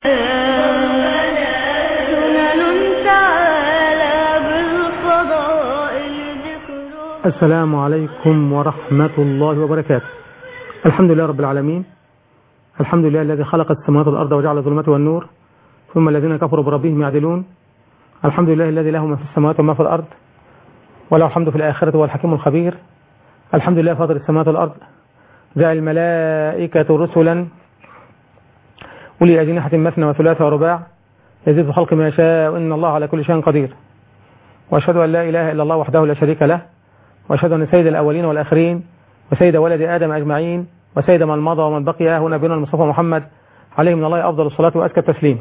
السلام عليكم ورحمة الله وبركاته الحمد لله رب العالمين الحمد لله الذي خلق السماوات والأرض وجعل الظلمات والنور ثم الذين كفروا بربهم يعدلون الحمد لله الذي له ما في السماوات وما في الأرض وله الحمد في الآخرة والحكيم الخبير الحمد لله فاطر السماوات والأرض جعل الملائكة رسلا أولي أجنحة مثنى وثلاث ورباع يزيد في الخلق ما يشاء إن الله على كل شيء قدير وأشهد أن لا إله إلا الله وحده لا شريك له وأشهد أن سيد الأولين والآخرين وسيد ولد آدم أجمعين وسيد من مضى ومن بقي هنا بنا المصطفى محمد عليه من الله أفضل الصلاة وأزكى التسليم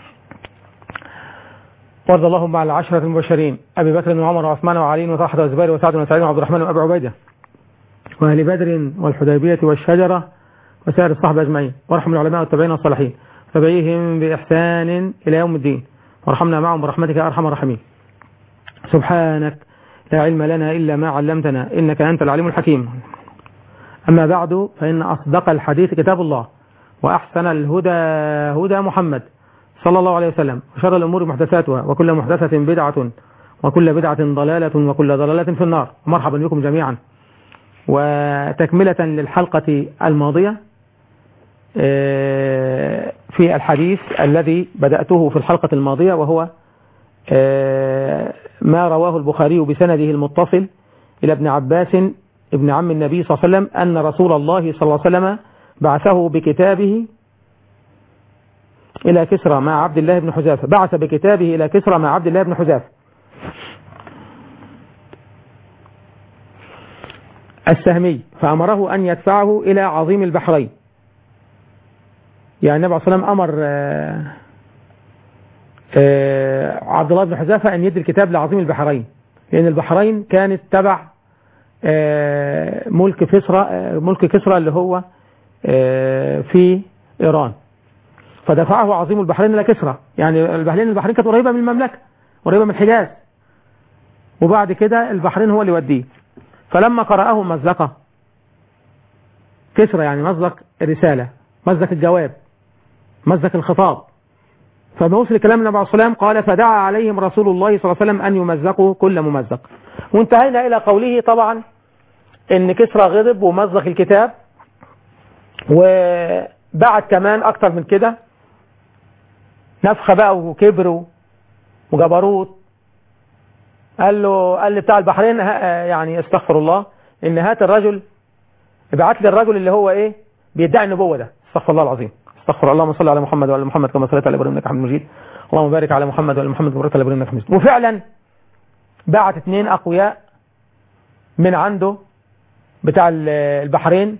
وارض اللهم على العشرة المبشرين أبي بكر وعمر وعثمان وعلي وطلحة وزبير وسعد وسعيد وعبد الرحمن وأبي عبيدة وأهل بدر والحديبية والشجرة وسائر الصحبة أجمعين وارحم العلماء والتابعين والصالحين تبعيهم بإحسان إلى يوم الدين وارحمنا معهم برحمتك يا أرحم الراحمين سبحانك لا علم لنا إلا ما علمتنا إنك أنت العليم الحكيم أما بعد فإن أصدق الحديث كتاب الله وأحسن الهدى هدى محمد صلى الله عليه وسلم وشر الأمور محدثاتها وكل محدثة بدعة وكل بدعة ضلالة وكل ضلالة في النار مرحبا بكم جميعا وتكملة للحلقة الماضية في الحديث الذي بدأته في الحلقة الماضية وهو ما رواه البخاري بسنده المتصل إلى ابن عباس ابن عم النبي صلى الله عليه وسلم أن رسول الله صلى الله عليه وسلم بعثه بكتابه إلى كسرى مع عبد الله بن حذافة بعث بكتابه إلى كسرى مع عبد الله بن حذافة السهمي فأمره أن يدفعه إلى عظيم البحرين يعني النبي صلى الله عليه وسلم أمر آآ آآ عبد الله بن حذافة أن يدي الكتاب لعظيم البحرين لأن البحرين كانت تبع ملك كسرى ملك كسرى اللي هو في إيران فدفعه عظيم البحرين إلى كسرى يعني البحرين البحرين كانت قريبة من المملكة قريبة من الحجاز وبعد كده البحرين هو اللي يوديه فلما قرأه مزقه كسرى يعني مزق الرسالة مزق الجواب مزق الخطاب فما وصل كلام النبي عليه الصلاة قال فدعا عليهم رسول الله صلى الله عليه وسلم أن يمزقوا كل ممزق وانتهينا إلى قوله طبعا ان كسرى غضب ومزق الكتاب وبعد كمان أكتر من كده نفخة بقى وكبر وجبروت قال له قال لي بتاع البحرين يعني استغفر الله ان هات الرجل ابعت لي الرجل اللي هو ايه بيدعي النبوة ده استغفر الله العظيم استغفر الله اللهم صل على محمد وعلى محمد كما صليت على ابراهيم انك حميد مجيد اللهم بارك على محمد وعلى محمد كما باركت على ابراهيم انك حميد وفعلا بعت اثنين اقوياء من عنده بتاع البحرين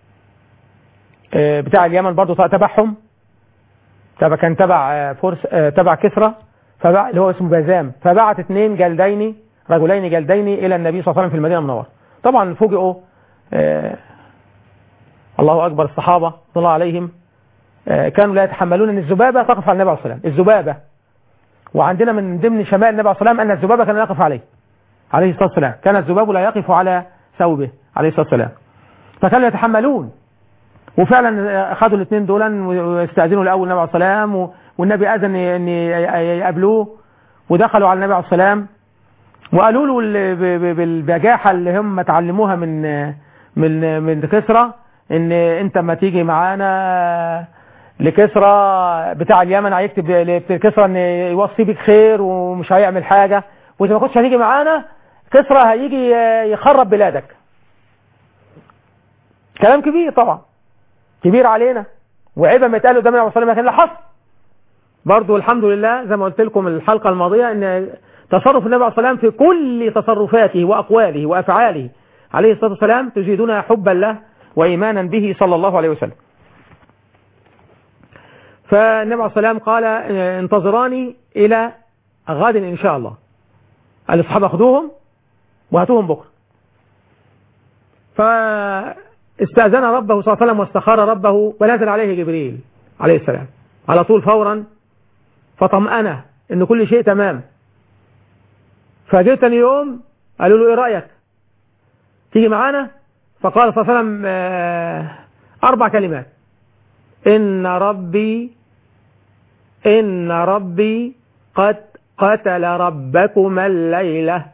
بتاع اليمن برضه تبعهم تبع كان تبع فرس تبع كسرى فبع اللي هو اسمه بازام فبعت اثنين جلدين رجلين جلدين الى النبي صلى الله عليه وسلم في المدينه المنوره طبعا فوجئوا آه الله اكبر الصحابه صلى الله عليهم آه كانوا لا يتحملون ان الذبابه تقف على النبي عليه الصلاه والسلام الذبابه وعندنا من ضمن شمال النبي عليه الصلاه والسلام ان الذبابه كان يقف عليه عليه الصلاه والسلام كان الذباب لا يقف على ثوبه عليه الصلاه والسلام فكانوا يتحملون وفعلا خدوا الاثنين دول واستاذنوا الاول النبي عليه الصلاه والسلام والنبي اذن ان يقابلوه ودخلوا على النبي عليه السلام وقالوا له بالبجاحه اللي هم تعلموها من من من كسرى ان انت ما تيجي معانا لكسرى بتاع اليمن هيكتب لكسرى ان يوصي بك خير ومش هيعمل حاجه واذا ما كنتش هتيجي معانا كسرى هيجي يخرب بلادك كلام كبير طبعا كبير علينا وعيب ما يتقال قدام النبي صلى الله عليه وسلم حصل برضو الحمد لله زي ما قلت لكم الحلقة الماضية ان تصرف النبي عليه الصلاة والسلام في كل تصرفاته وأقواله وأفعاله عليه الصلاة والسلام تزيدنا حبا له وإيمانا به صلى الله عليه وسلم فالنبي عليه الصلاة والسلام قال انتظراني إلى غد إن شاء الله قال الصحابة خذوهم وهاتوهم بكرة فاستأذن ربه صلى الله عليه وسلم واستخار ربه ونزل عليه جبريل عليه السلام على طول فورا فطمأنه ان كل شيء تمام فجئت تاني يوم قالوا له ايه رأيك تيجي معانا فقال صلى الله عليه وسلم اربع كلمات ان ربي إن ربي قد قتل ربكما الليلة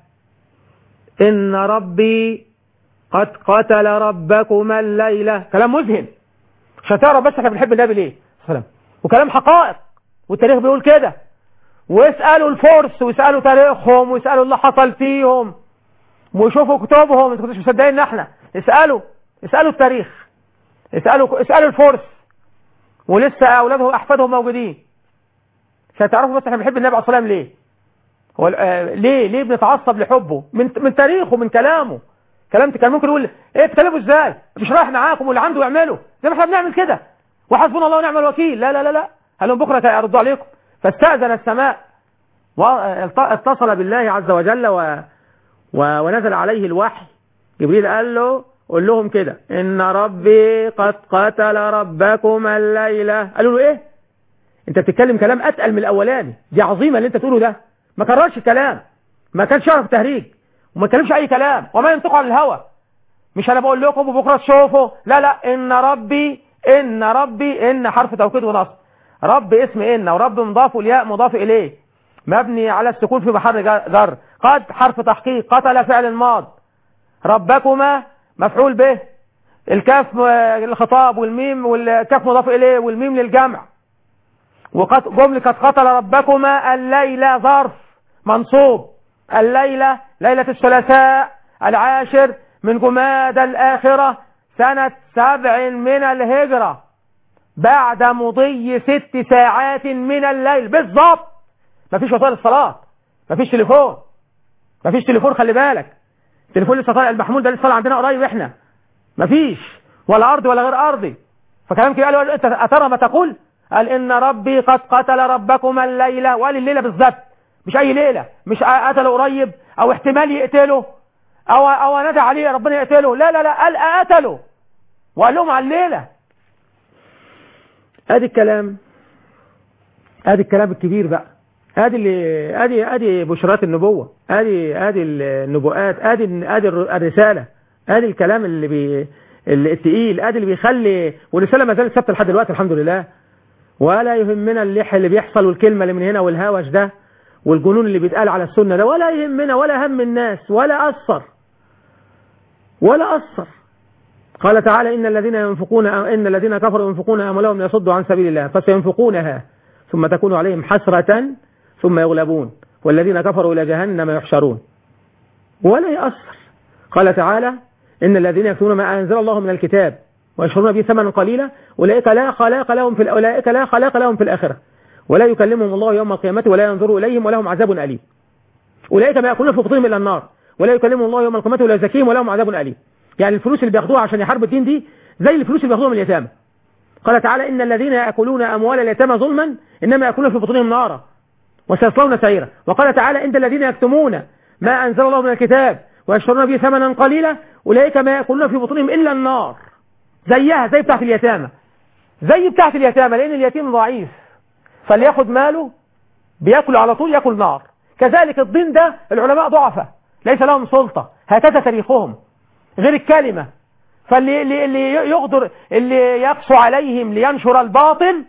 إن ربي قد قتل ربكما الليلة كلام مذهل عشان تعرف بس احنا بنحب النبي ليه سلام وكلام حقائق والتاريخ بيقول كده واسألوا الفرس واسألوا تاريخهم واسألوا اللي حصل فيهم وشوفوا كتبهم انتوا كنتوش مصدقين احنا اسألوا اسألوا التاريخ اسألوا اسألوا الفرس ولسه اولادهم واحفادهم موجودين عشان تعرفوا بس احنا بنحب النبي عليه الصلاه والسلام ليه هو آه ليه ليه بنتعصب لحبه من من تاريخه من كلامه كلام كان ممكن يقول ايه تكلموا ازاي مش رايح معاكم واللي عنده يعمله زي ما احنا بنعمل كده وحسبنا الله ونعم الوكيل لا لا لا لا هل لهم بكره يردوا عليكم فاستأذن السماء واتصل بالله عز وجل و... و... ونزل عليه الوحي جبريل قال له قول لهم كده ان ربي قد قتل ربكم الليلة قالوا له ايه انت بتتكلم كلام اتقل من الاولاني دي عظيمة اللي انت تقوله ده ما كررش الكلام ما كانش يعرف تهريج وما كلمش اي كلام وما ينطق عن الهوى مش انا بقول لكم وبكره تشوفوا لا لا ان ربي ان ربي ان حرف توكيد ونصب رب اسم ان ورب مضاف والياء مضاف اليه مبني على السكون في محل جر قد حرف تحقيق قتل فعل ماض ربكما مفعول به الكاف الخطاب والميم والكاف مضاف اليه والميم للجمع وقد جملة قد قتل ربكما الليلة ظرف منصوب الليلة ليلة الثلاثاء العاشر من جماد الآخرة سنة سبع من الهجرة بعد مضي ست ساعات من الليل بالضبط مفيش وسائل الصلاة مفيش تليفون مفيش تليفون خلي بالك تليفون لسه طالع المحمول ده لسه طالع عندنا قريب احنا مفيش ولا ارضي ولا غير ارضي فكلام كده قال انت اترى ما تقول قال ان ربي قد قتل ربكما الليله وقال الليله بالذات مش اي ليله مش قتله قريب او احتمال يقتله او او نادى عليه ربنا يقتله لا لا لا قال قتله وقال لهم على الليله ادي الكلام ادي الكلام الكبير بقى ادي اللي ادي ادي بشرات النبوه ادي ادي النبوءات ادي ادي الرساله ادي الكلام اللي بي اللي التقيل ادي اللي بيخلي والرساله ما زالت ثابته لحد دلوقتي الحمد لله ولا يهمنا اللح اللي بيحصل والكلمه اللي من هنا والهوش ده والجنون اللي بيتقال على السنه ده ولا يهمنا ولا هم الناس ولا اثر ولا اثر قال تعالى ان الذين ينفقون ان الذين كفروا ينفقون اموالهم ليصدوا عن سبيل الله فسينفقونها ثم تكون عليهم حسره ثم يغلبون والذين كفروا إلى جهنم يحشرون ولا يأثر قال تعالى إن الذين يكتمون ما أنزل الله من الكتاب ويشترون به ثمنا قليلا أولئك لا خلاق لهم في أولئك لا خلاق لهم في الآخرة ولا يكلمهم الله يوم القيامة ولا ينظر إليهم ولهم عذاب أليم أولئك ما يأكلون في بطونهم إلى النار ولا يكلمهم الله يوم القيامة ولا يزكيهم ولهم عذاب أليم يعني الفلوس اللي بياخدوها عشان يحاربوا الدين دي زي الفلوس اللي بياخدوها من اليتامى قال تعالى إن الذين يأكلون أموال اليتامى ظلما إنما يأكلون في بطونهم نارا وسيصلون سعيرا وقال تعالى إن الذين يكتمون ما أنزل الله من الكتاب ويشترون به ثمنا قليلا أولئك ما يأكلون في بطونهم إلا النار زيها زي بتاعت اليتامى زي بتاعت اليتامى لأن اليتيم ضعيف فاللي ياخد ماله بياكل على طول ياكل نار كذلك الدين ده العلماء ضعفة ليس لهم سلطة هكذا تاريخهم غير الكلمة فاللي اللي اللي يقدر اللي يقسو عليهم لينشر الباطل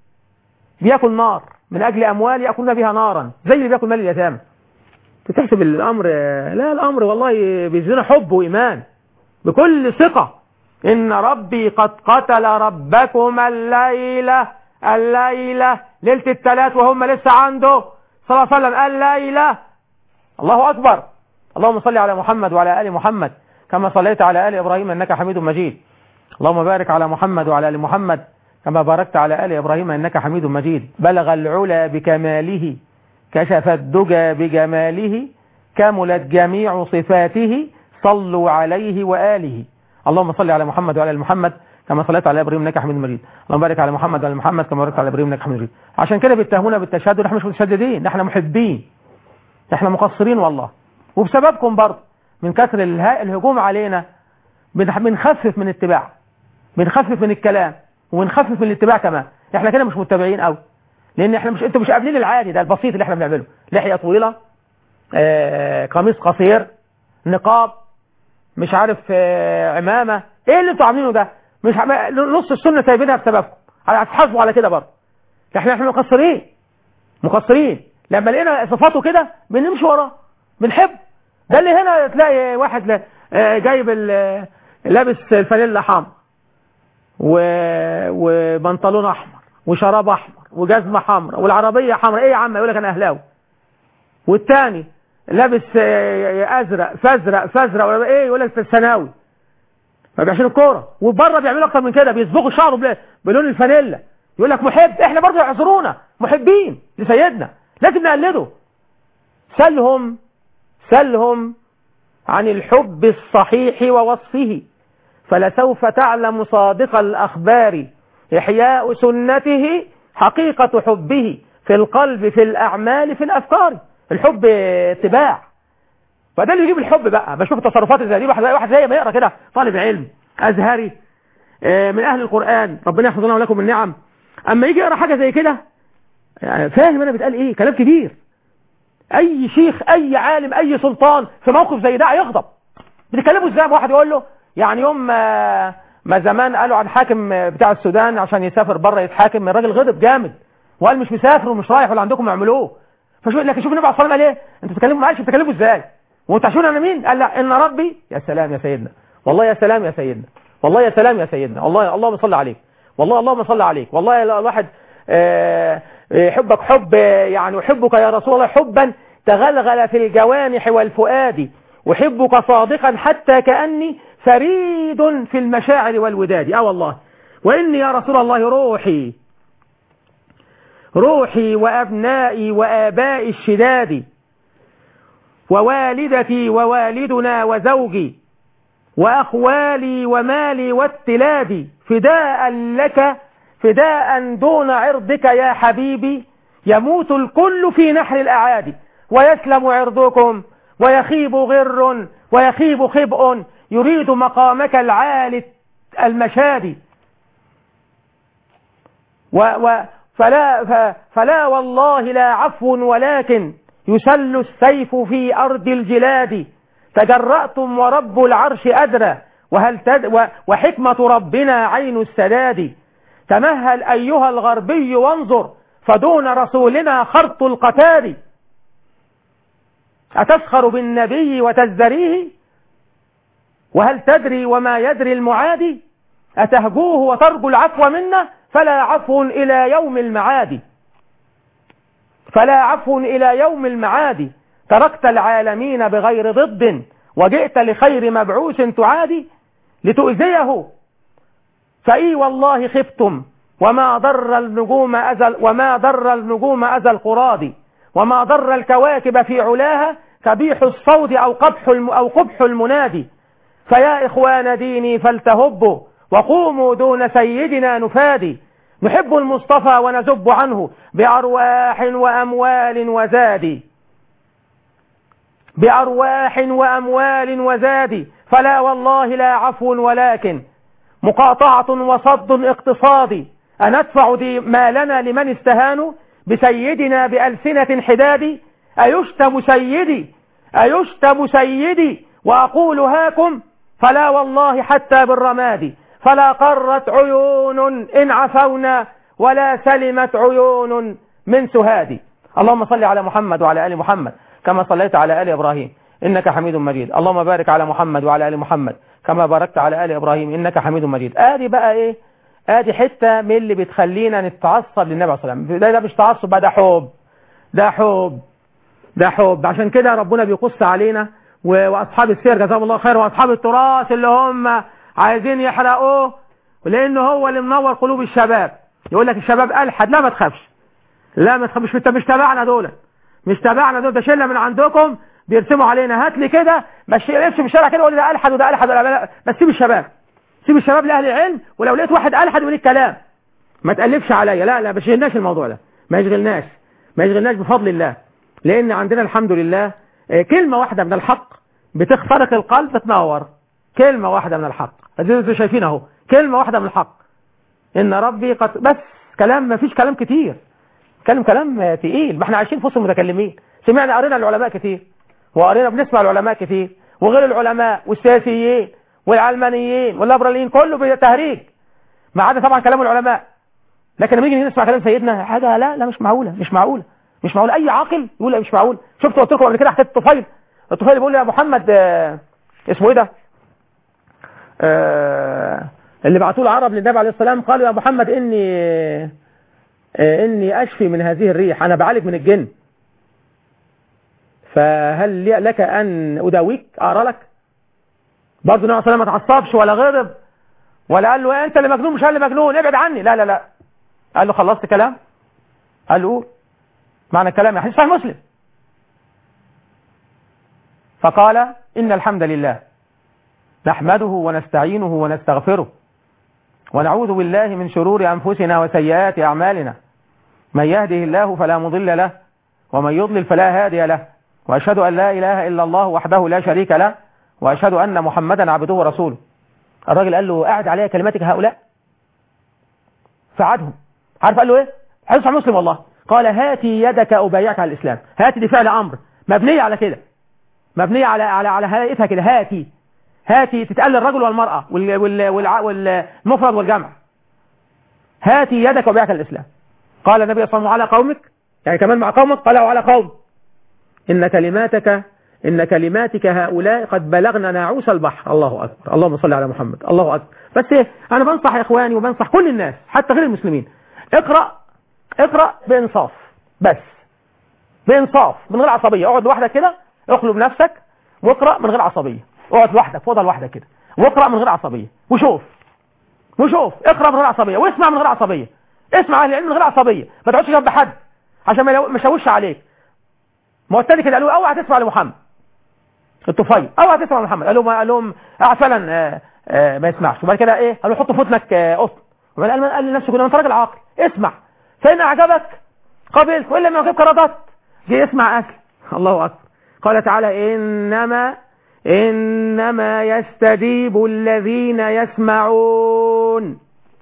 بياكل نار من أجل أموال يأكلون بها نارا زي اللي بياكل مال اليتامى تحسب الأمر لا الأمر والله بيزينا حب وإيمان بكل ثقة إن ربي قد قتل ربكم الليلة الليلة ليلة الثلاث وهم لسه عنده صلى الله عليه وسلم الليلة الله أكبر اللهم صل على محمد وعلى آل محمد كما صليت على آل إبراهيم إنك حميد مجيد اللهم بارك على محمد وعلى آل محمد كما باركت على آل إبراهيم إنك حميد مجيد بلغ العلا بكماله كشف الدجى بجماله كملت جميع صفاته صلوا عليه وآله اللهم صل على محمد وعلى آل محمد كما صليت على ابراهيم انك حميد مجيد اللهم بارك على محمد وعلى محمد كما باركت على ابراهيم انك حميد مجيد عشان كده بيتهمونا بالتشدد احنا مش متشددين احنا محبين احنا مقصرين والله وبسببكم برضه من كثر الهجوم علينا بنخفف من اتباع بنخفف من الكلام ونخفف من الاتباع كمان احنا كده مش متبعين قوي لان احنا مش انتوا مش قابلين العادي ده البسيط اللي احنا بنعمله لحيه طويله آه، قميص قصير نقاب مش عارف آه، عمامه ايه اللي انتوا عاملينه ده مش عم... نص السنه سايبينها بسببكم هتحاسبوا على كده برضه احنا احنا مقصرين مقصرين لما لقينا صفاته كده بنمشي وراه بنحب ده اللي هنا تلاقي واحد ل- آه، جايب ال- لابس الفانيلا حمر و... وبنطلون احمر وشراب احمر وجزمه حمراء والعربيه حمراء ايه يا عم يقول لك انا اهلاوي والتاني لابس آه، ازرق فازرق فازرق ولا ايه يقول لك في الثانوي ما بيعشان الكوره وبره بيعملوا اكتر من كده بيصبغوا شعره بل- بلون الفانيلا يقول لك محب احنا برضه يعذرونا محبين لسيدنا لازم نقلده سلهم سلهم عن الحب الصحيح ووصفه فلسوف تعلم صادق الأخبار إحياء سنته حقيقة حبه في القلب في الأعمال في الأفكار الحب اتباع فده اللي يجيب الحب بقى بشوف التصرفات زي دي واحد واحد زي ما يقرا كده طالب علم أزهري آه، من أهل القرآن ربنا يحفظنا ولكم النعم أما يجي يقرا حاجة زي كده يعني فاهم أنا بتقال إيه كلام كبير أي شيخ أي عالم أي سلطان في موقف زي ده هيغضب بتتكلموا ازاي واحد يقول له يعني يوم ما, ما زمان قالوا عن حاكم بتاع السودان عشان يسافر بره يتحاكم الراجل غضب جامد وقال مش مسافر ومش رايح ولا عندكم اعملوه فشوف لكن شوف النبي عليه الصلاه والسلام قال ايه انتوا بتتكلموا معلش بتتكلموا ازاي وانتوا عارفين انا مين قال لا ان ربي يا سلام يا سيدنا والله يا سلام يا سيدنا والله يا سلام يا سيدنا والله اللهم صل عليك والله اللهم صل عليك والله الواحد آه، يحبك حب يعني احبك يا رسول الله حبا تغلغل في الجوانح والفؤاد أحبك صادقا حتى كأني فريد في المشاعر والوداد اه والله وإني يا رسول الله روحي روحي وأبنائي وآبائي الشداد ووالدتي ووالدنا وزوجي وأخوالي ومالي والتلاد فداء لك فداء دون عرضك يا حبيبي يموت الكل في نحر الأعادي ويسلم عرضكم ويخيب غر ويخيب خبء يريد مقامك العالي المشادي و و فلا, ف فلا والله لا عفو ولكن يسل السيف في أرض الجلاد تجرأتم ورب العرش أدرى وهل تد و وحكمة ربنا عين السداد تمهل أيها الغربي وانظر فدون رسولنا خرط القتاد أتسخر بالنبي وتزدريه وهل تدري وما يدري المعادي أتهجوه وترجو العفو منا فلا عفو إلى يوم المعاد فلا عفو إلى يوم المعاد تركت العالمين بغير ضد وجئت لخير مبعوث تعادي لتؤذيه فإي والله خفتم وما ضر النجوم أزل وما ضر النجوم أزى القراد وما ضر الكواكب في علاها كبيح الصوت أو قبح الم أو قبح المنادي فيا إخوان ديني فلتهبوا وقوموا دون سيدنا نفادي نحب المصطفى ونزب عنه بأرواح وأموال وزاد بأرواح وأموال وزاد فلا والله لا عفو ولكن مقاطعة وصد اقتصادي أندفع دي مالنا لمن استهانوا بسيدنا بألسنة حداد أيشتم سيدي أيشتم سيدي وأقول هاكم فلا والله حتى بالرماد فلا قرت عيون إن عفونا ولا سلمت عيون من سهاد اللهم صل على محمد وعلى آل محمد كما صليت على آل إبراهيم إنك حميد مجيد اللهم بارك على محمد وعلى آل محمد كما باركت على آل إبراهيم إنك حميد مجيد آدي بقى إيه آدي حتة من اللي بتخلينا نتعصب للنبي عليه الصلاة والسلام ده, ده مش تعصب بقى ده حب ده حب ده حب عشان كده ربنا بيقص علينا و- واصحاب السير جزاهم الله خير واصحاب التراث اللي هم عايزين يحرقوه لانه هو اللي منور قلوب الشباب يقول لك الشباب الحد لا ما تخافش لا ما تخافش مش مش تبعنا دول مش تبعنا دول ده شله من عندكم بيرسموا علينا هات لي كده مش لفش في الشارع كده وقول لي ده الحد وده الحد ولا لا بس سيب الشباب سيب الشباب لاهل العلم ولو لقيت واحد الحد يقول الكلام ما تقلبش عليا لا لا ما يشغلناش الموضوع ده ما يشغلناش ما يشغلناش بفضل الله لان عندنا الحمد لله آه، كلمه واحده من الحق بتخترق القلب تنور كلمه واحده من الحق ادي انتوا شايفين اهو كلمه واحده من الحق ان ربي قد بس كلام ما فيش كلام كتير كلام كلام آه، تقيل ما احنا عايشين في وسط المتكلمين سمعنا قرينا العلماء كتير وقرينا بنسمع العلماء كتير وغير العلماء والسياسيين والعلمانيين والليبراليين كله بتهريج ما عدا طبعا كلام العلماء لكن لما نيجي نسمع كلام سيدنا حاجه لا لا مش معقوله مش معقوله مش معقول اي عاقل يقول لا مش معقول شفت قلت لكم قبل كده حكايه الطفيل الطفيل بيقول يا محمد آه اسمه ايه ده آه اللي بعتوه العرب للنبي عليه السلام قالوا يا محمد اني آه اني اشفي من هذه الريح انا بعالج من الجن فهل لي- لك ان اداويك اقرا لك برضه النبي عليه السلام ما تعصبش ولا غضب ولا قال له إيه انت اللي مجنون مش انا اللي مجنون ابعد عني لا لا لا قال له خلصت كلام قال له قول معنى الكلام يا حديث صحيح مسلم فقال إن الحمد لله نحمده ونستعينه ونستغفره ونعوذ بالله من شرور أنفسنا وسيئات أعمالنا من يهده الله فلا مضل له ومن يضلل فلا هادي له وأشهد أن لا إله إلا الله وحده لا شريك له وأشهد أن محمدا عبده ورسوله الراجل قال له قاعد عليها كلماتك هؤلاء فعدهم عارف قال له ايه حديث صحيح مسلم والله قال هاتي يدك أبايعك على الإسلام هاتي دي فعل أمر مبنية على كده مبنية على على على هيئتها كده هاتي هاتي تتقال للرجل والمرأة وال وال والع- والمفرد والجمع هاتي يدك وبيعك الإسلام قال النبي صلى الله عليه وسلم على قومك يعني كمان مع قومك قال وعلى قوم إن كلماتك إن كلماتك هؤلاء قد بلغنا ناعوس البحر الله أكبر اللهم صل على محمد الله أكبر بس إيه أنا بنصح يا إخواني وبنصح كل الناس حتى غير المسلمين اقرأ اقرأ بإنصاف بس بإنصاف من غير عصبية اقعد لوحدك كده اقلب نفسك واقرأ من غير عصبية اقعد لوحدك فوضى لوحدك كده واقرأ من غير عصبية وشوف وشوف اقرأ من غير عصبية واسمع من غير عصبية اسمع اهل العلم من غير عصبية ما تقعدش جنب حد عشان ما يلو- ما يشوش عليك ما هو التاني كده قالوا اوعى تسمع لمحمد الطفيل اوعى تسمع لمحمد قالوا ما قال لهم اه فعلا آه آه ما يسمعش وبعد كده ايه قالوا حطوا في ودنك آه قطن وبعد قال قال لنفسه كده انت راجل عاقل اسمع فان اعجبك قبلت والا ما يعجبك رددت جه يسمع اكل الله اكبر قال تعالى انما انما يستجيب الذين يسمعون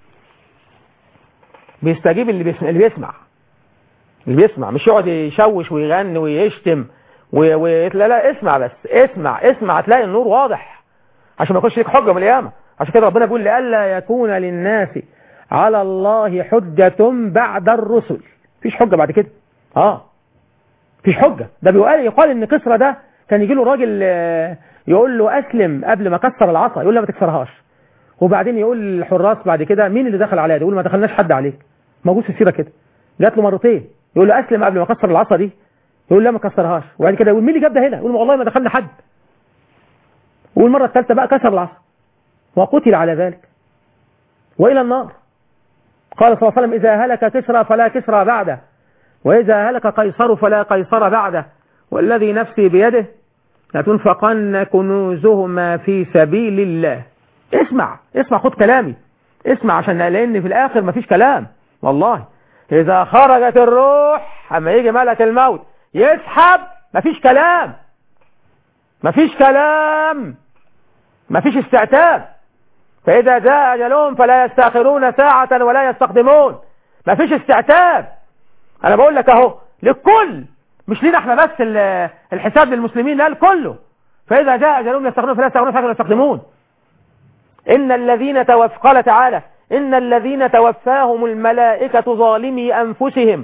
بيستجيب اللي بيسمع اللي بيسمع اللي بيسمع مش يقعد يشوش ويغني ويشتم و... و... لا لا اسمع بس اسمع اسمع هتلاقي النور واضح عشان ما يكونش ليك حجه من القيامه عشان كده ربنا بيقول لئلا يكون للناس على الله حجة بعد الرسل مفيش حجة بعد كده اه مفيش حجة ده بيقال يقال ان كسرى ده كان يجي له راجل آه، يقول له اسلم قبل ما كسر العصا يقول له ما تكسرهاش وبعدين يقول للحراس بعد كده مين اللي دخل عليها ده يقول ما دخلناش حد عليك موجود في السيره كده جات له مرتين يقول له اسلم قبل ما كسر العصا دي يقول لا ما كسرهاش وبعد كده يقول مين اللي جاب ده هنا يقول والله ما دخلنا حد والمره الثالثه بقى كسر العصا وقتل على ذلك والى النار قال صلى الله عليه وسلم اذا هلك كسرى فلا كسرى بعده واذا هلك قيصر فلا قيصر بعده والذي نفسي بيده لتنفقن كنوزهما في سبيل الله اسمع اسمع خد كلامي اسمع عشان لان في الاخر مفيش كلام والله اذا خرجت الروح اما يجي ملك الموت يسحب مفيش كلام مفيش كلام مفيش استعتاب فاذا جاء اجلهم فلا يستاخرون ساعة ولا يستقدمون مفيش استعتاب انا بقول لك اهو للكل مش لينا احنا بس ال- الحساب للمسلمين لا لكله فاذا جاء اجلهم يستغفرون فلا يستغفرون فلا يستقدمون ان الذين توف قال تعالى ان الذين توفاهم الملائكة ظالمي انفسهم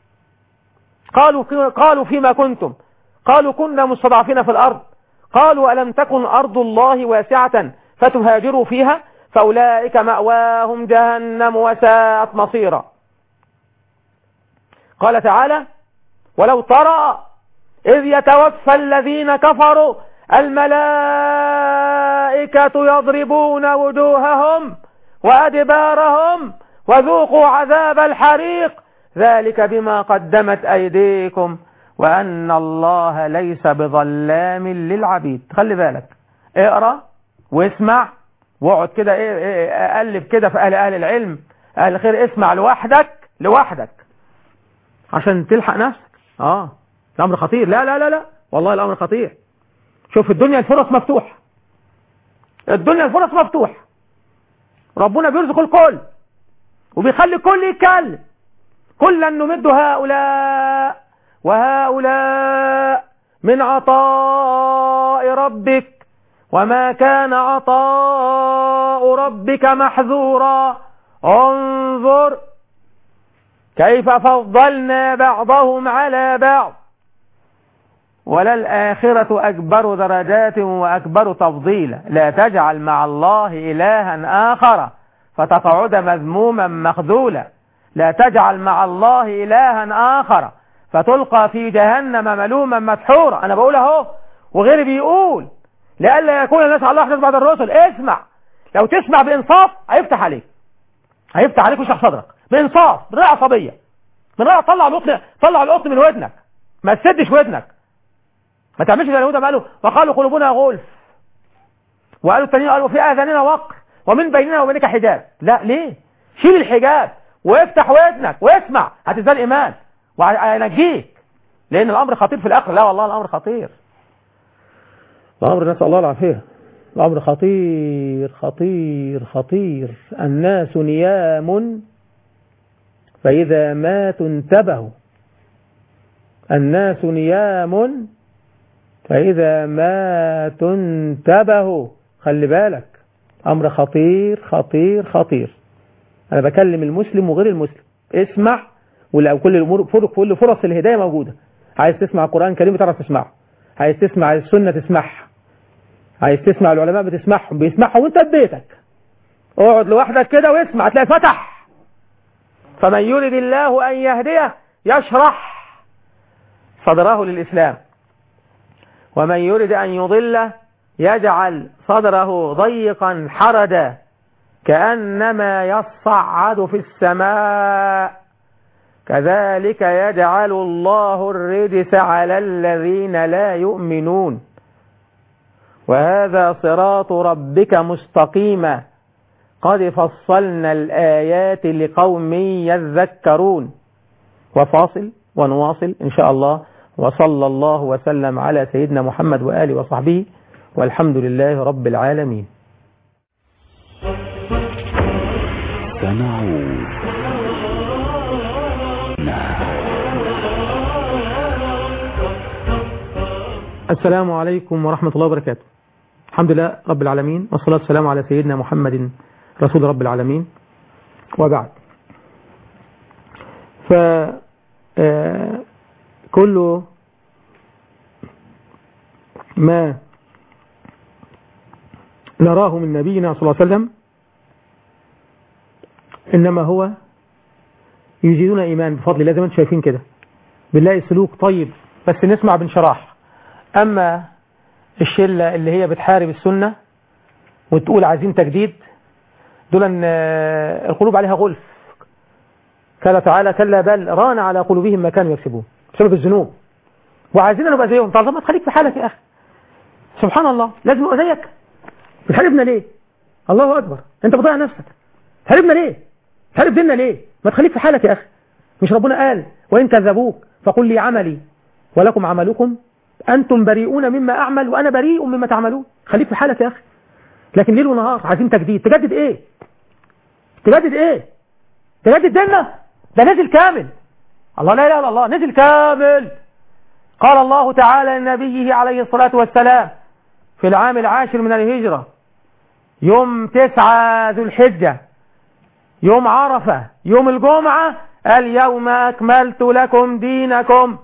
قالوا قالوا فيما كنتم قالوا كنا مستضعفين في الارض قالوا الم تكن ارض الله واسعة فتهاجروا فيها فاولئك مأواهم جهنم وساءت مصيرا قال تعالى ولو ترى إذ يتوفى الذين كفروا الملائكة يضربون وجوههم وأدبارهم وذوقوا عذاب الحريق ذلك بما قدمت أيديكم وأن الله ليس بظلام للعبيد خلي بالك اقرأ واسمع واقعد كده ايه ايه اقلب كده في اهل اهل العلم اهل الخير اسمع لوحدك لوحدك عشان تلحق نفسك اه الامر خطير لا لا لا لا والله الامر خطير شوف الدنيا الفرص مفتوحه الدنيا الفرص مفتوحه ربنا بيرزق الكل وبيخلي الكل يتكلم كلا نمد هؤلاء وهؤلاء من عطاء ربك وما كان عطاء ربك محذورا انظر كيف فضلنا بعضهم على بعض وللآخرة أكبر درجات وأكبر تفضيلا لا تجعل مع الله إلها آخر فتقعد مذموما مخذولا لا تجعل مع الله إلها آخر فتلقى في جهنم ملوما مدحورا أنا بقول اهو وغيري بيقول لئلا يكون الناس على الله أحدث بعد الرسل اسمع لو تسمع بإنصاف هيفتح عليك هيفتح عليك ويشرح صدرك بإنصاف بالرأي عصبية من رأي طلع القطن طلع القطن من ودنك ما تسدش ودنك ما تعملش زي اليهود قالوا وقالوا قلوبنا غلف وقالوا التانيين قالوا في آذاننا وقر ومن بيننا وبينك حجاب لا ليه شيل الحجاب وافتح ودنك واسمع هتزداد ايمان وهينجيك لان الامر خطير في الاخر لا والله الامر خطير الامر نسال الله العافيه الامر خطير خطير خطير الناس نيام فاذا ماتوا انتبهوا الناس نيام فاذا ماتوا انتبهوا خلي بالك امر خطير خطير خطير انا بكلم المسلم وغير المسلم اسمع ولو كل الامور فرق كل فرص الهدايه موجوده عايز تسمع القران الكريم تعرف تسمعه عايز تسمع السنه تسمعها عايز تسمع العلماء بتسمعهم بيسمعهم وانت في بيتك اقعد لوحدك كده واسمع هتلاقي فتح فمن يرد الله ان يهديه يشرح صدره للاسلام ومن يرد ان يضله يجعل صدره ضيقا حرجا كأنما يصعد في السماء كذلك يجعل الله الرجس على الذين لا يؤمنون وهذا صراط ربك مستقيما قد فصلنا الآيات لقوم يذكرون وفاصل ونواصل إن شاء الله وصلى الله وسلم على سيدنا محمد وآله وصحبه والحمد لله رب العالمين سنعود السلام عليكم ورحمة الله وبركاته الحمد لله رب العالمين والصلاة والسلام على سيدنا محمد رسول رب العالمين وبعد ف كل ما نراه من نبينا صلى الله عليه وسلم إنما هو يزيدون إيمان بفضل الله زي ما انتم شايفين كده بنلاقي سلوك طيب بس نسمع بانشراح أما الشلة اللي هي بتحارب السنة وتقول عايزين تجديد دول ان القلوب عليها غلف قال تعالى كلا بل ران على قلوبهم ما كانوا يكسبون بسبب الذنوب وعايزين نبقى زيهم طب ما تخليك في حالك يا أخي سبحان الله لازم نبقى زيك بتحاربنا ليه الله أكبر أنت بتضيع نفسك تحاربنا ليه تحارب ديننا ليه ما تخليك في حالك يا أخي مش ربنا قال وإن كذبوك فقل لي عملي ولكم عملكم أنتم بريئون مما أعمل وأنا بريء مما تعملون خليك في حالك يا أخي لكن ليل ونهار عايزين تجديد تجدد إيه تجدد إيه تجدد ديننا ده نزل كامل الله لا إله إلا الله نزل كامل قال الله تعالى لنبيه عليه الصلاة والسلام في العام العاشر من الهجرة يوم تسعة ذو الحجة يوم عرفة يوم الجمعة اليوم أكملت لكم دينكم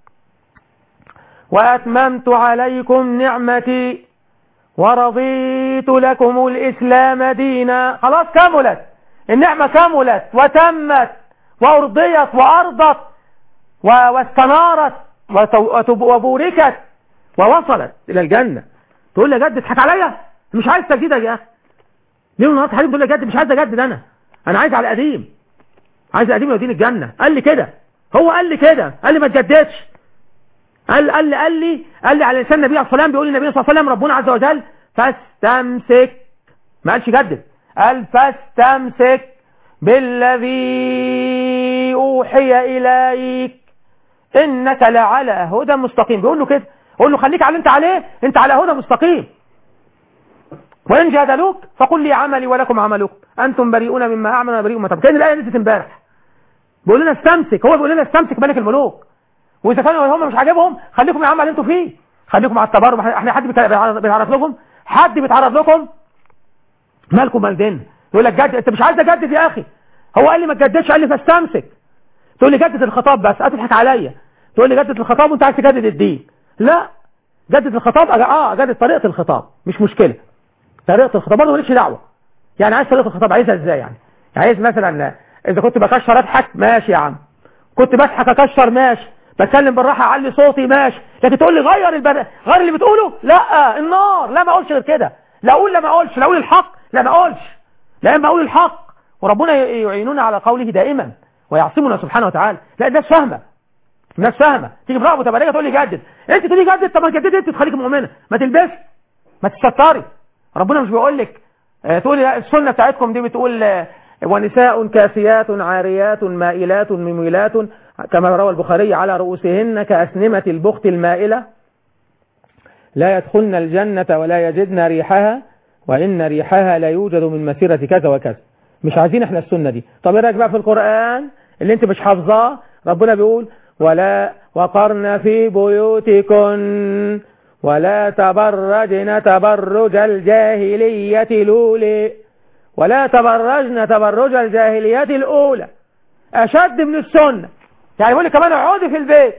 وأتممت عليكم نعمتي ورضيت لكم الإسلام دينا خلاص كملت النعمة كملت وتمت وأرضيت وأرضت واستنارت وبوركت ووصلت إلى الجنة تقول لي جد تضحك عليا مش عايز تجديد يا أخي ليه النهارده حبيبي تقول لي جد مش عايز اجدد انا انا عايز على القديم عايز القديم يوديني الجنة قال لي كده هو قال لي كده قال لي ما تجددش قال قال لي قال لي قال لي على لسان النبي عليه الصلاه والسلام بيقول النبي صلى الله عليه وسلم ربنا عز وجل فاستمسك ما قالش جدد قال فاستمسك بالذي اوحي اليك انك لعلى هدى مستقيم بيقول له كده قول له خليك على اللي انت عليه انت على هدى مستقيم وإن جادلوك فقل لي عملي ولكم عملكم أنتم بريئون مما أعمل وأنا بريء مما تعملون كان الآية نزلت امبارح بيقول لنا استمسك هو بيقول لنا استمسك ملك الملوك وإذا كانوا هم مش عاجبهم خليكم يا عم اللي انتوا فيه خليكم على التبرم احنا حد بيتعرض لكم حد بيتعرض لكم مالكم مال دين يقول لك جدد انت مش عايز اجدد يا اخي هو قال لي ما تجددش قال لي فاستمسك تقول لي جدد الخطاب بس هتضحك عليا تقول لي جدد الخطاب وانت عايز تجدد الدين لا جدد الخطاب أج- اه اجدد طريقه الخطاب مش مشكله طريقه الخطاب برضه مالكش دعوه يعني عايز طريقه الخطاب عايزها ازاي يعني عايز مثلا اذا كنت بكشر اضحك ماشي يا عم كنت بضحك اكشر ماشي بتكلم بالراحه اعلي صوتي ماشي لكن تقول لي غير البر... غير اللي بتقوله لا النار لا ما اقولش غير كده لا اقول لا ما اقولش لا اقول الحق لا ما اقولش لا اما اقول الحق وربنا ي- يعيننا على قوله دائما ويعصمنا سبحانه وتعالى لا الناس فاهمه الناس فاهمه تيجي امراه متبرجه تقول لي جدد انت تقول لي جدد طب ما جدد انت تخليك مؤمنه ما تلبسي ما تستطري ربنا مش بيقول لك آه، تقولي لا السنه بتاعتكم دي بتقول آه، ونساء كاسيات عاريات مائلات مميلات كما روى البخاري على رؤوسهن كأسنمة البخت المائلة لا يدخلن الجنة ولا يجدن ريحها وإن ريحها لا يوجد من مسيرة كذا وكذا مش عايزين احنا السنة دي طب ايه رايك بقى في القرآن اللي انت مش حافظاه ربنا بيقول ولا وقرن في بيوتكن ولا تبرجن تبرج الجاهلية الأولى ولا تبرجن تبرج الجاهلية الأولى أشد من السنة يعني يقول لي كمان اقعدي في البيت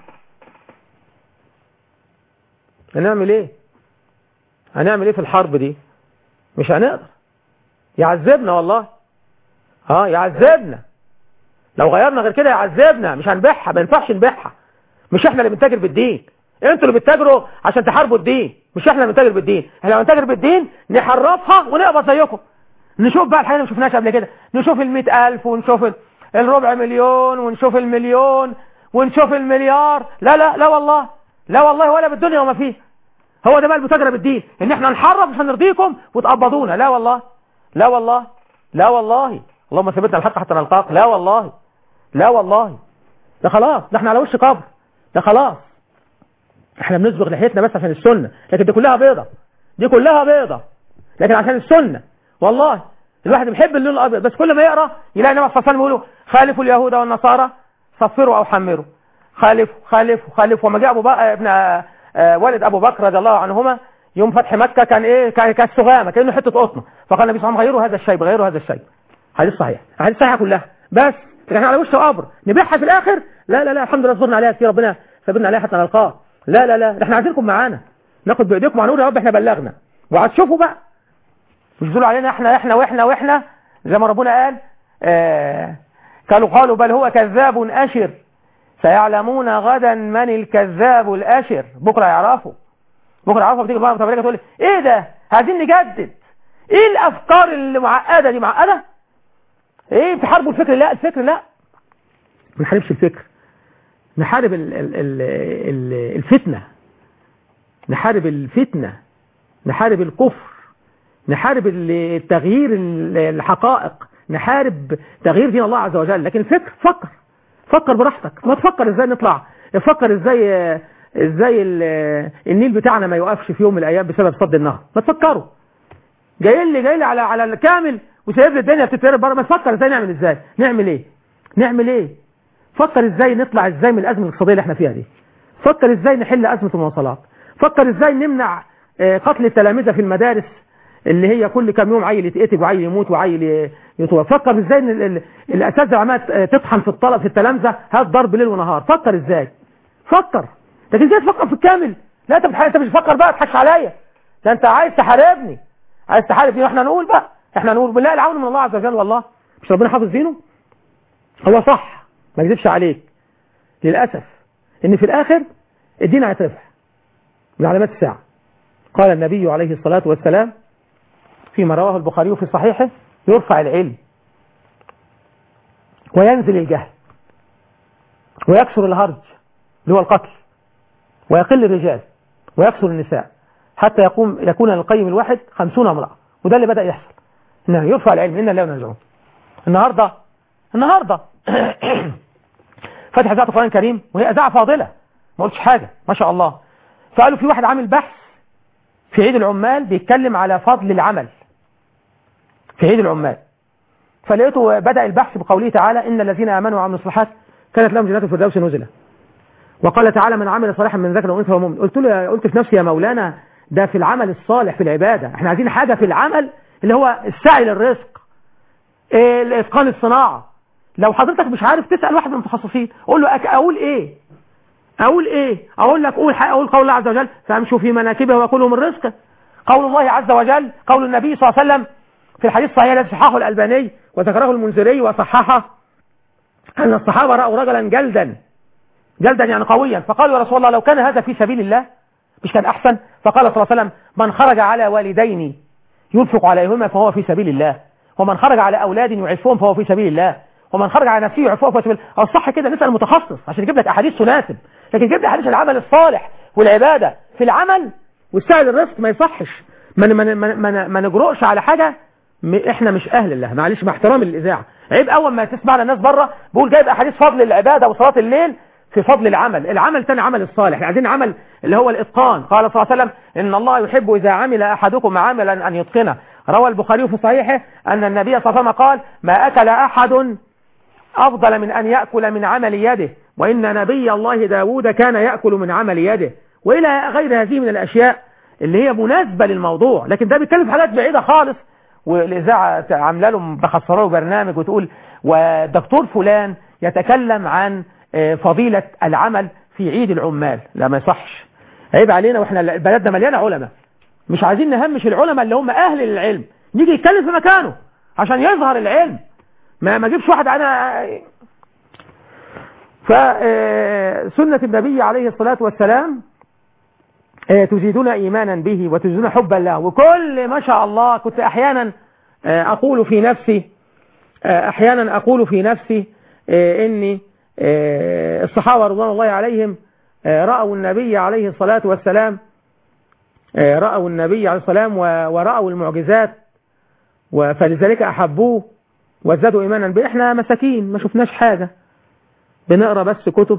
هنعمل ايه هنعمل ايه في الحرب دي مش هنقدر يعذبنا والله اه يعذبنا لو غيرنا غير كده يعذبنا مش هنبيعها ما ينفعش نبيعها مش احنا اللي بنتاجر بالدين انتوا اللي بتتاجروا عشان تحاربوا الدين مش احنا اللي بنتاجر بالدين احنا لما نتاجر بالدين نحرفها ونقبض زيكم نشوف بقى الحاجة اللي ما شفناش قبل كده نشوف المئة ألف ونشوف ال- الربع مليون ونشوف المليون ونشوف المليار لا لا لا والله لا والله ولا بالدنيا وما فيه هو ده بقى المتاجرة بالدين ان احنا نحرف عشان نرضيكم وتقبضونا لا والله لا والله لا والله اللهم ثبتنا الحق حتى نلقاك لا والله لا والله ده خلاص ده احنا على وش قبر ده خلاص احنا بنسبغ لحيتنا بس عشان السنة لكن دي كلها بيضة دي كلها بيضة لكن عشان السنة والله الواحد بيحب اللون الابيض بس كل ما يقرا يلاقي النبي صلى الله عليه وسلم يقولوا خالفوا اليهود والنصارى صفروا او حمروا خالفوا خالفوا خالفوا وما جاء ابو بكر ابن آه، آه، والد ابو بكر رضي الله عنهما يوم فتح مكه كان ايه كان كان سغامه كانه حته قطنه فقال النبي صلى الله عليه وسلم غيروا هذا الشيب غيروا هذا الشيب حديث صحيح الحديث صحيحه كلها بس لكن احنا على وش قبر نبيعها في الاخر لا لا لا الحمد لله صبرنا عليها كتير ربنا ثبتنا عليها حتى نلقاه لا لا لا ده احنا عايزينكم معانا ناخد بايديكم وهنقول يا رب احنا بلغنا وهتشوفوا بقى مش دول علينا احنا احنا واحنا واحنا زي ما ربنا قال آه قالوا قالوا بل هو كذاب أشر سيعلمون غدا من الكذاب الأشر بكرة يعرفوا بكرة يعرفوا بتيجي المرأة متبركة تقول لي ايه ده عايزين نجدد ايه الافكار اللي معقدة دي معقدة ايه بتحاربوا الفكر لا الفكر لا ما نحاربش الفكر نحارب ال ال ال ال الفتنة نحارب الفتنة نحارب الكفر نحارب التغيير الحقائق نحارب تغيير دين الله عز وجل لكن الفكر فكر فكر براحتك ما تفكر ازاي نطلع فكر ازاي ازاي النيل بتاعنا ما يوقفش في يوم من الايام بسبب صد النهر ما تفكروا جاي لي جاي لي على على الكامل وسايب لي الدنيا بتتقلب بره ما تفكر ازاي نعمل ازاي نعمل ايه نعمل ايه فكر ازاي نطلع ازاي من الازمه الاقتصاديه اللي احنا فيها دي فكر ازاي نحل ازمه المواصلات فكر ازاي نمنع قتل التلامذه في المدارس اللي هي كل كام يوم عيل يتقتل وعيل يموت وعيل يتوفى فكر ازاي ان الاساتذه عماله تطحن في الطلب في التلامذه هات ضرب ليل ونهار فكر ازاي فكر لكن ازاي تفكر في الكامل لا انت انت مش بتفكر بقى تضحكش عليا ده انت عايز تحاربني عايز تحاربني واحنا نقول بقى احنا نقول بالله العون من الله عز وجل والله مش ربنا حافظ دينه هو صح ما اكذبش عليك للاسف ان في الاخر الدين هيترفع من علامات الساعه قال النبي عليه الصلاه والسلام فيما رواه البخاري في صحيحه يرفع العلم وينزل الجهل ويكثر الهرج اللي هو القتل ويقل الرجال ويكثر النساء حتى يقوم يكون للقيم الواحد خمسون امرأة وده اللي بدأ يحصل انه يرفع العلم إن الله ونرجعون النهاردة النهاردة فتح إذاعة القرآن الكريم وهي إذاعة فاضلة ما قلتش حاجة ما شاء الله فقالوا في واحد عامل بحث في عيد العمال بيتكلم على فضل العمل في عيد العمال فلقيته بدأ البحث بقوله تعالى إن الذين آمنوا وعملوا الصالحات كانت لهم جنات الفردوس نزلا وقال تعالى من عمل صالحا من ذكر وانثى ومؤمن قلت له قلت في نفسي يا مولانا ده في العمل الصالح في العبادة احنا عايزين حاجة في العمل اللي هو السعي للرزق إيه اتقان الصناعة لو حضرتك مش عارف تسأل واحد من المتخصصين قول له أك- اقول ايه اقول ايه اقول لك قول حق- اقول قول الله عز وجل فامشوا في مناكبه وكلوا من رزقه قول الله عز وجل قول النبي صلى الله عليه وسلم في الحديث الصحيح الذي صححه الألباني وذكره المنذري وصححه أن الصحابة رأوا رجلا جلدا جلدا يعني قويا فقالوا يا رسول الله لو كان هذا في سبيل الله مش كان أحسن فقال صلى الله عليه وسلم من خرج على والدين ينفق عليهما فهو في سبيل الله ومن خرج على أولاد يعفهم فهو في سبيل الله ومن خرج على نفسه يعفوه فهو في سبيل الله الصح كده نسأل متخصص عشان يجيب لك أحاديث تناسب لكن يجيب لك أحاديث العمل الصالح والعبادة في العمل والسعي للرزق ما يصحش ما ما ما ما, ما نجرؤش على حاجة م- احنا مش اهل لها معلش مع احترامي للاذاعه عيب اول ما تسمعنا الناس بره بيقول جايب احاديث فضل العباده وصلاه الليل في فضل العمل العمل تاني عمل الصالح احنا عايزين عمل اللي هو الاتقان قال صلى الله عليه وسلم ان الله يحب اذا عمل احدكم عملا ان يتقنه روى البخاري في صحيحه ان النبي صلى الله عليه وسلم قال ما اكل احد افضل من ان ياكل من عمل يده وان نبي الله داود كان ياكل من عمل يده والى غير هذه من الاشياء اللي هي مناسبه للموضوع لكن ده بيتكلم في حاجات بعيده خالص والإذاعة عامله له مخسره له برنامج وتقول والدكتور فلان يتكلم عن آه، فضيلة العمل في عيد العمال لا ما يصحش عيب علينا واحنا بلدنا مليانة علماء مش عايزين نهمش العلماء اللي هم أهل للعلم يجي يتكلم في مكانه عشان يظهر العلم ما ما اجيبش واحد انا فسنة النبي عليه الصلاة والسلام آه، تزيدون إيمانا به وتزيدون حبا له وكل ما شاء الله كنت أحيانا آه، أقول في نفسي آه، أحيانا أقول في نفسي آه، إني آه، الصحابة رضوان الله عليهم آه، رأوا النبي عليه الصلاة والسلام آه، رأوا النبي عليه الصلاة والسلام و- ورأوا المعجزات و- فلذلك أحبوه وازدادوا إيمانا به إحنا مساكين ما شفناش حاجة بنقرأ بس كتب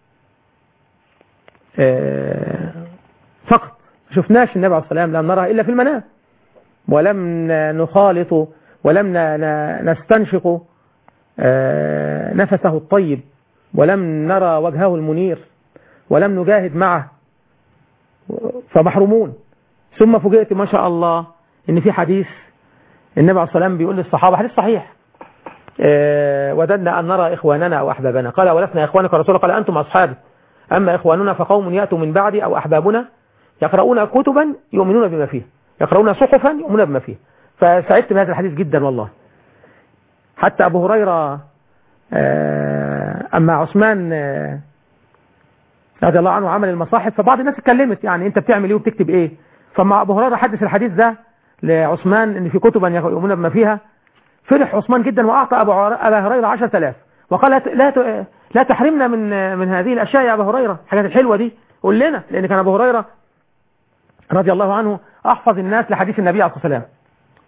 آه، فقط شفناش النبي عليه الصلاة والسلام لم نرى إلا في المنام ولم نخالط ولم ن- ن- نستنشق آه، نفسه الطيب ولم نرى وجهه المنير ولم نجاهد معه فمحرومون ثم فوجئت ما شاء الله ان في حديث النبي عليه الصلاة والسلام بيقول للصحابة حديث صحيح آه، وددنا أن نرى إخواننا أو أحبابنا قال ولسنا إخوانك رسول الله قال أنتم أصحابي أما إخواننا فقوم يأتوا من بعدي أو أحبابنا يقرؤون كتبا يؤمنون بما فيها يقرؤون صحفا يؤمنون بما فيها فسعدت بهذا الحديث جدا والله حتى أبو هريرة آه، أما عثمان آه، رضي الله عنه عمل المصاحف فبعض الناس اتكلمت يعني أنت بتعمل إيه وبتكتب إيه فما أبو هريرة حدث الحديث ده لعثمان إن في كتبا يؤمنون بما فيها فرح عثمان جدا وأعطى أبو عر- أبا هريرة 10000 وقال لا ت- لا ت- لا تحرمنا من من هذه الأشياء يا أبا هريرة الحاجات الحلوة دي قول لنا لأن كان أبو هريرة رضي الله عنه أحفظ الناس لحديث النبي عليه الصلاة والسلام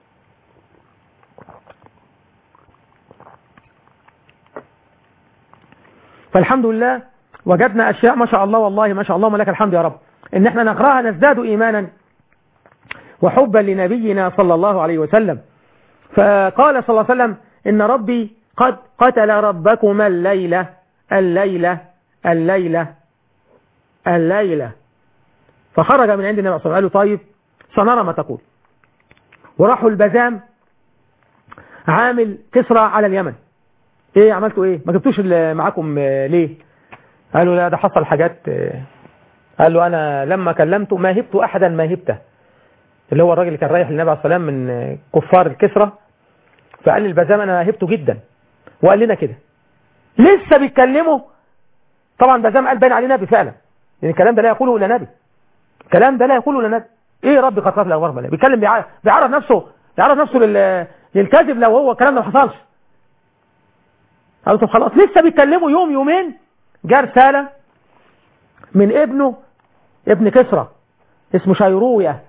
فالحمد لله وجدنا أشياء ما شاء الله والله ما شاء الله ولك الحمد يا رب إن احنا نقرأها نزداد إيمانا وحبا لنبينا صلى الله عليه وسلم فقال صلى الله عليه وسلم إن ربي قد قتل ربكما الليلة الليلة الليلة الليلة فخرج من عند النبي صلى الله عليه وسلم قال له طيب سنرى ما تقول وراحوا البزام عامل كسرى على اليمن ايه عملتوا ايه ما جبتوش اللي معاكم آه، ليه قالوا لا ده حصل حاجات آه. قال له انا لما كلمته ما هبت احدا ما هبته اللي هو الراجل اللي كان رايح للنبي عليه الصلاه والسلام من آه، كفار الكسرى فقال لي البزام انا هبته جدا وقال لنا كده لسه بيتكلموا طبعا بزام قال باين عليه نبي فعلا لان الكلام ده لا يقوله الا نبي الكلام ده لا يقوله الا نبي ايه ربي قد قتل الاغوار بلا بيتكلم بيع- بيعرض نفسه بيعرض نفسه لل... للكذب لو هو الكلام ده ما حصلش قالوا طب خلاص لسه بيتكلموا يوم يومين جاء رسالة من ابنه ابن كسرى اسمه شيروية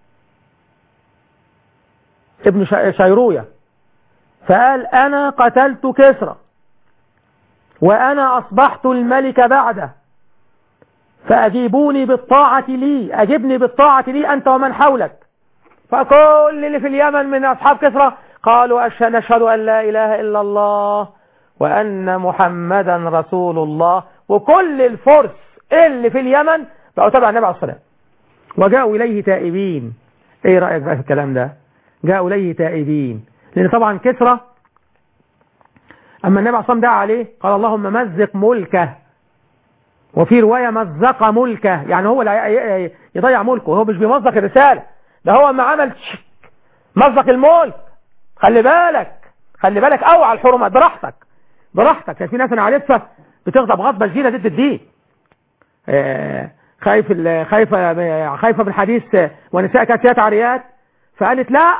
ابن شا- شيروية فقال أنا قتلت كسرى وأنا أصبحت الملك بعده فأجيبوني بالطاعة لي أجبني بالطاعة لي أنت ومن حولك فكل اللي في اليمن من أصحاب كسرى قالوا أش- نشهد أن لا إله إلا الله وأن محمدا رسول الله وكل الفرس اللي في اليمن بقوا تبع النبي عليه الصلاة والسلام وجاءوا إليه تائبين إيه رأيك بقى في الكلام ده جاءوا إليه تائبين لأن طبعا كسرى أما النبي عليه الصلاة والسلام دعا عليه قال اللهم مزق ملكه وفي رواية مزق ملكه يعني هو اللي يضيع ملكه هو مش بيمزق الرسالة ده هو ما عمل مزق الملك خلي بالك خلي بالك اوعى الحرمات براحتك براحتك كان في ناس انا عارفها بتغضب غضبه شديده ضد الدين آه خايف خايفه خايفه من حديث ونساء كاسيات عاريات فقالت لا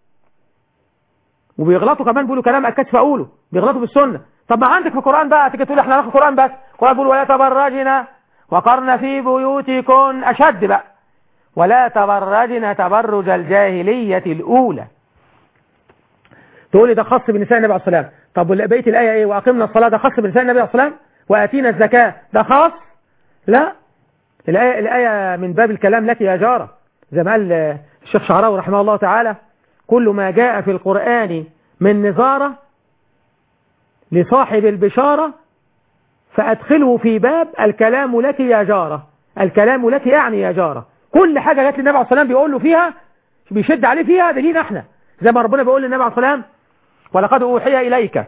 وبيغلطوا كمان بيقولوا كلام اكدش فاقوله بيغلطوا في السنه طب ما عندك في القران بقى تيجي تقول احنا ناخد القران بس القران بيقول ولا تبرجنا وقرن في بيوتكن اشد بقى ولا تبرجن تبرج الجاهليه الاولى تقول لي ده خاص بنساء النبي عليه الصلاه والسلام طب بقيه الايه ايه واقمنا الصلاه ده خاص بنساء النبي عليه الصلاه والسلام واتينا الزكاه ده خاص لا الآية, الآية من باب الكلام لك يا جارة زي ما قال الشيخ شعراوي رحمه الله تعالى كل ما جاء في القرآن من نظارة لصاحب البشارة فأدخله في باب الكلام لك يا جارة الكلام لك يعني يا جارة كل حاجة جات للنبي عليه الصلاة والسلام بيقول له فيها بيشد عليه فيها ده لينا احنا زي ما ربنا بيقول للنبي عليه الصلاة والسلام ولقد أوحي إليك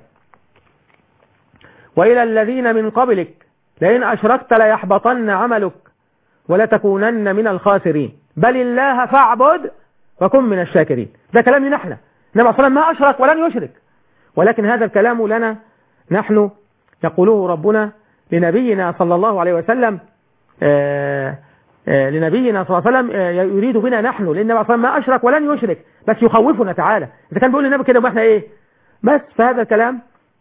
وإلى الذين من قبلك لئن أشركت ليحبطن عملك ولتكونن من الخاسرين بل الله فاعبد وكن من الشاكرين ده كلام لنا احنا النبي صلى الله عليه وسلم ما أشرك ولن يشرك ولكن هذا الكلام لنا نحن يقوله ربنا لنبينا صلى الله عليه وسلم آآ آآ لنبينا صلى الله عليه وسلم يريد بنا نحن لأن النبي صلى الله عليه وسلم ما أشرك ولن يشرك بس يخوفنا تعالى إذا كان بيقول للنبي كده واحنا إيه بس فهذا الكلام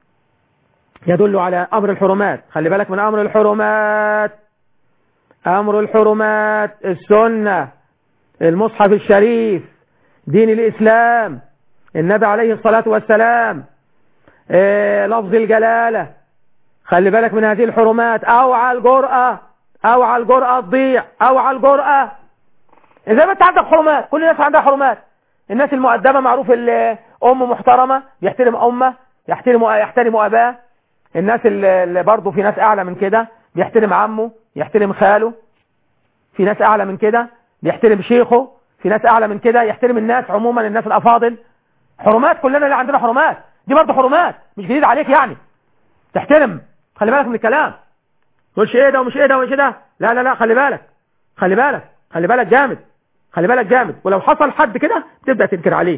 يدل على أمر الحرمات خلي بالك من أمر الحرمات أمر الحرمات السنة المصحف الشريف دين الإسلام النبي عليه الصلاة والسلام إيه لفظ الجلالة خلي بالك من هذه الحرمات أوعى الجرأة أوعى الجرأة تضيع أوعى الجرأة إذا ما أنت عندك حرمات كل الناس عندها حرمات الناس المؤدبة معروف أم محترمة بيحترم أمه يحترم يحترم أباه الناس اللي برضه في ناس أعلى من كده بيحترم عمه يحترم خاله في ناس أعلى من كده بيحترم شيخه في ناس أعلى من كده يحترم الناس عموما الناس الأفاضل حرمات كلنا اللي عندنا حرمات دي برضه حرمات مش جديد عليك يعني تحترم خلي بالك من الكلام تقولش ايه ده ومش ايه ده ومش ايه ده لا لا لا خلي بالك خلي بالك خلي بالك جامد خلي بالك جامد ولو حصل حد كده تبدأ تنكر عليه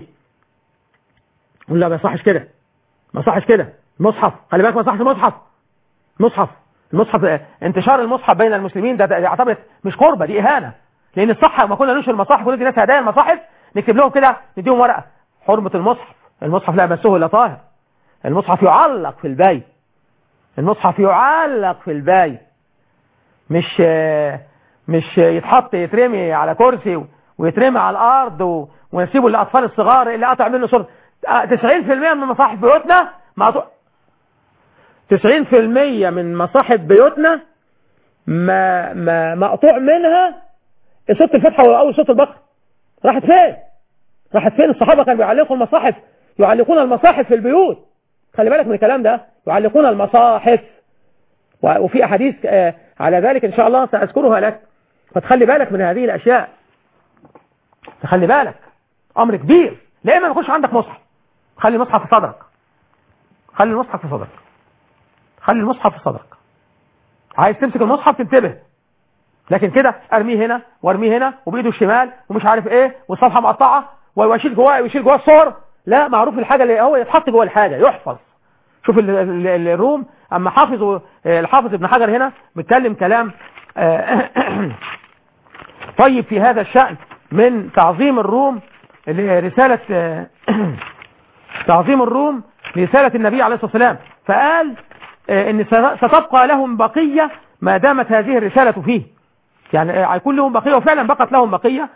قول لا ما يصحش كده ما يصحش كده المصحف خلي بالك ما يصحش المصحف مصحف المصحف انتشار المصحف بين المسلمين ده يعتبر مش قربة دي إهانة لأن الصحة ما كنا ننشر المصاحف وندي ناس هدايا المصاحف نكتب لهم كده نديهم ورقة حرمة المصحف المصحف لا يمسه إلا طاهر المصحف يعلق في البيت المصحف يعلق في البيت مش مش يتحط يترمي على كرسي ويترمي على الأرض ونسيبه للأطفال الصغار اللي قطع منه صورة 90% من مصاحف بيوتنا مقطوع 90% من مصاحف بيوتنا ما ما مقطوع منها صوت الفتحة أو صوت البقرة راحت فين راحت فين الصحابة كانوا بيعلقوا المصاحف يعلقون المصاحف في البيوت خلي بالك من الكلام ده يعلقون المصاحف وفي أحاديث على ذلك إن شاء الله سأذكرها لك فتخلي بالك من هذه الأشياء تخلي بالك أمر كبير لا إما ما يكونش عندك مصحف خلي المصحف في صدرك خلي المصحف في صدرك خلي المصحف في صدرك عايز تمسك المصحف تنتبه لكن كده ارميه هنا وارميه هنا وبايده الشمال ومش عارف ايه والصفحه مقطعه ويشيل جواه ويشيل جواه الصور لا معروف الحاجه اللي هو يتحط جوه الحاجه يحفظ شوف ال ال ال الروم اما حافظ الحافظ ابن حجر هنا بيتكلم كلام طيب في هذا الشأن من تعظيم الروم رسالة تعظيم الروم لرسالة النبي عليه الصلاة والسلام فقال ان ستبقى لهم بقية ما دامت هذه الرسالة فيه يعني هيكون لهم بقية وفعلا بقت لهم بقية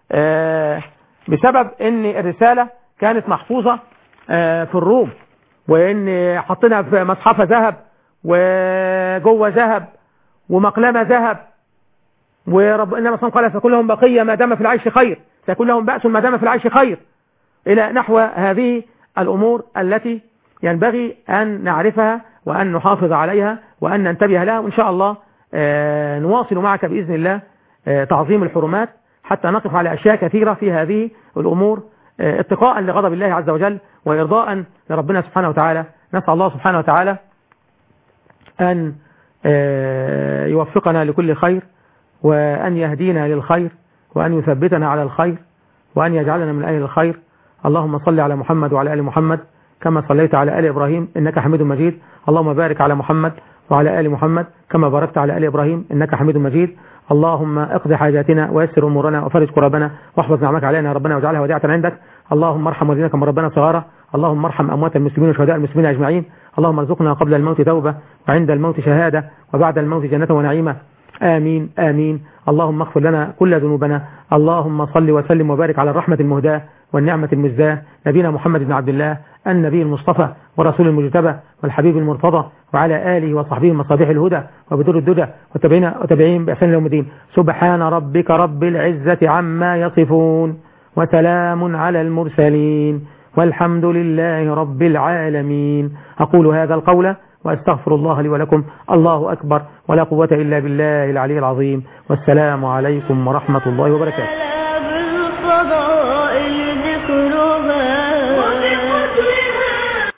بسبب ان الرسالة كانت محفوظة في الروم وان حطينا في مصحفة ذهب وجوه ذهب ومقلمة ذهب ورب انما صلى قال سيكون لهم بقية ما دام في العيش خير سيكون لهم بأس ما دام في العيش خير الى نحو هذه الامور التي ينبغي ان نعرفها وأن نحافظ عليها وأن ننتبه لها وإن شاء الله نواصل معك بإذن الله تعظيم الحرمات حتى نقف على أشياء كثيرة في هذه الأمور اتقاء لغضب الله عز وجل وإرضاء لربنا سبحانه وتعالى نسأل الله سبحانه وتعالى أن آه، يوفقنا لكل خير وأن يهدينا للخير وأن يثبتنا على الخير وأن يجعلنا من أهل الخير اللهم صل على محمد وعلى آل محمد كما صليت على آل إبراهيم إنك حميد مجيد اللهم بارك على محمد وعلى آل محمد كما باركت على آل إبراهيم إنك حميد مجيد اللهم اقض حاجاتنا ويسر أمورنا وفرج كربنا واحفظ نعمك علينا يا ربنا واجعلها وديعة عندك اللهم ارحم والدينك من ربنا صغارا اللهم ارحم أموات المسلمين وشهداء المسلمين أجمعين اللهم ارزقنا قبل الموت توبة وعند الموت شهادة وبعد الموت جنة ونعيمة آمين آمين اللهم اغفر لنا كل ذنوبنا اللهم صل وسلم وبارك على الرحمة المهداة والنعمة المزداة نبينا محمد بن عبد الله النبي المصطفى ورسول المجتبى والحبيب المرتضى وعلى آله وصحبه مصابيح الهدى وبدور الدجى وتابعين وتابعين بإحسان يوم الدين سبحان ربك رب العزة عما يصفون وسلام على المرسلين والحمد لله رب العالمين أقول هذا القول وأستغفر الله لي ولكم الله أكبر ولا قوة إلا بالله العلي العظيم والسلام عليكم ورحمة الله وبركاته بالفضائل